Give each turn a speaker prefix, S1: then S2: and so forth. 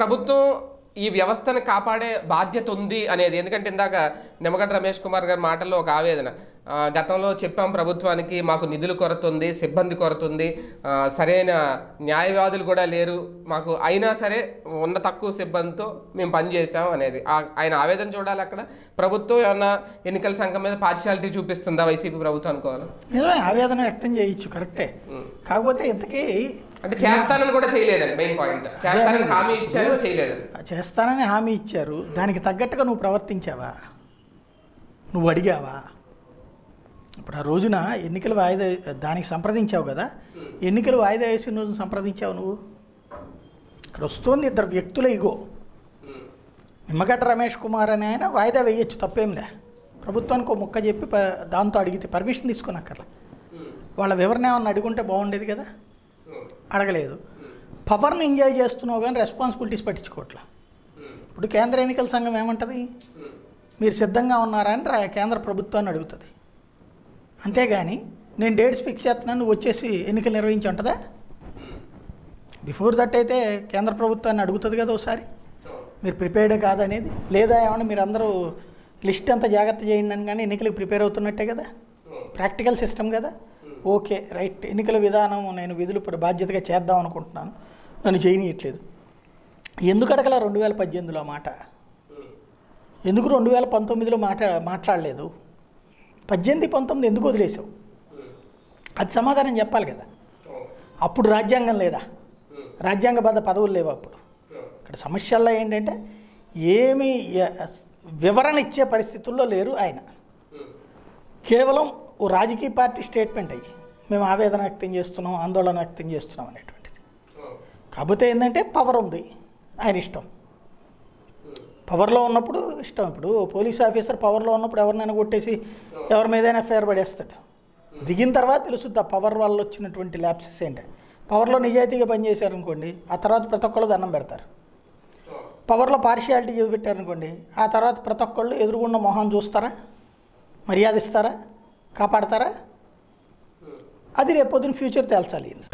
S1: ప్రభుత్వం ఈ వ్యవస్థను కాపాడే బాధ్యత ఉంది అనేది ఎందుకంటే ఇందాక నిమ్మగడ్డ రమేష్ కుమార్ గారి మాటల్లో ఒక ఆవేదన ఆ, గతంలో చెప్పాం ప్రభుత్వానికి మాకు నిధుల కొరత ఉంది సిబ్బంది కొరత ఉంది ఆ, సరైన న్యాయవాదులు కూడా లేరు మాకు అయినా సరే ఉన్న తక్కువ సిబ్బందితో మేము పనిచేసాం అనేది ఆ- ఆయన ఆవేదన చూడాలి అక్కడ ప్రభుత్వం ఏమన్నా ఎన్నికల సంఘం మీద పార్షియాలిటీ చూపిస్తుందా వైసీపీ ప్రభుత్వం అనుకోవాలి
S2: నిజమే ఆవేదన వ్యక్తం చేయొచ్చు కరెక్టే కాకపోతే ఇంతకీ
S1: అంటే చేస్తానని కూడా చేయలేదండి మెయిన్ పాయింట్ చేస్తానని హామీ ఇచ్చారు చేయలేదండి
S2: చేస్తానని హామీ ఇచ్చారు దానికి తగ్గట్టుగా నువ్వు ప్రవర్తించావా నువ్వు అడిగావా ఇప్పుడు ఆ రోజున ఎన్నికలు వాయిదా దానికి సంప్రదించావు కదా ఎన్నికలు వాయిదా వేసిన రోజు సంప్రదించావు నువ్వు ఇక్కడ వస్తుంది ఇద్దరు వ్యక్తుల ఇగో నిమ్మగడ్డ రమేష్ కుమార్ అని ఆయన వాయిదా వేయొచ్చు తప్పేంలే ప్రభుత్వానికి ఒక ముక్క చెప్పి ప- దాంతో అడిగితే పర్మిషన్ తీసుకోనక్కర్లా వాళ్ళ వివరణ ఏమన్నా అడుగుంటే బాగుండేది కదా అడగలేదు పవర్ని ఎంజాయ్ చేస్తున్నావు కానీ రెస్పాన్సిబిలిటీస్ పట్టించుకోవట్లా ఇప్పుడు కేంద్ర ఎన్నికల సంఘం ఏమంటది మీరు సిద్ధంగా ఉన్నారా అని రా- కేంద్ర ప్రభుత్వాన్ని అడుగుతుంది అంతేగాని నేను డేట్స్ ఫిక్స్ చేస్తున్నాను నువ్వు వచ్చేసి ఎన్నికలు నిర్వహించి ఉంటుందా బిఫోర్ దట్ అయితే కేంద్ర ప్రభుత్వాన్ని అడుగుతుంది కదా ఒకసారి మీరు ప్రిపేర్డ్ కాదనేది లేదా ఏమన్నా మీరు అందరూ లిస్ట్ అంతా జాగ్రత్త చేయండి అని కానీ ఎన్నికలకు ప్రిపేర్ అవుతున్నట్టే కదా ప్రాక్టికల్ సిస్టమ్ కదా ఓకే రైట్ ఎన్నికల విధానం నేను విధులు ప్ర- బాధ్యతగా చేద్దాం అనుకుంటున్నాను నన్ను చేయనీయట్లేదు ఎందుకు అడగల రెండు వేల పద్దెనిమిదిలో ఆ మాట ఎందుకు రెండు వేల పంతొమ్మిదిలో మాట్లా మాట్లాడలేదు పద్దెనిమిది పంతొమ్మిది ఎందుకు వదిలేసావు అది సమాధానం చెప్పాలి కదా అప్పుడు రాజ్యాంగం లేదా రాజ్యాంగబద్ధ పదవులు లేవు అప్పుడు ఇక్కడ సమస్యల్లో ఏంటంటే ఏమి ఎ- వివరణ ఇచ్చే పరిస్థితుల్లో లేరు ఆయన కేవలం ఓ రాజకీయ పార్టీ స్టేట్మెంట్ అయ్యి మేము ఆవేదన వ్యక్తం చేస్తున్నాం ఆందోళన వ్యక్తం చేస్తున్నాం అనేటువంటిది కాకపోతే ఏంటంటే పవర్ ఉంది ఆయన ఇష్టం పవర్లో ఉన్నప్పుడు ఇష్టం ఇప్పుడు పోలీస్ ఆఫీసర్ పవర్లో ఉన్నప్పుడు ఎవరినైనా కొట్టేసి ఎవరి మీదైనా ఎఫ్ఐఆర్ పడేస్తాడు దిగిన తర్వాత తెలుస్తుంది ఆ పవర్ వల్ల వచ్చినటువంటి ల్యాప్సెస్ ఏంటి పవర్లో నిజాయితీగా పనిచేశారనుకోండి ఆ తర్వాత ప్రతి ఒక్కళ్ళు దండం పెడతారు పవర్లో పార్షియాలిటీ చూపెట్టారనుకోండి ఆ తర్వాత ప్రతి ఒక్కళ్ళు ఎదురుగున్న మొహం చూస్తారా మర్యాద ఇస్తారా కాపాడతారా అది రేపు పొద్దున ఫ్యూచర్ తేల్చాలి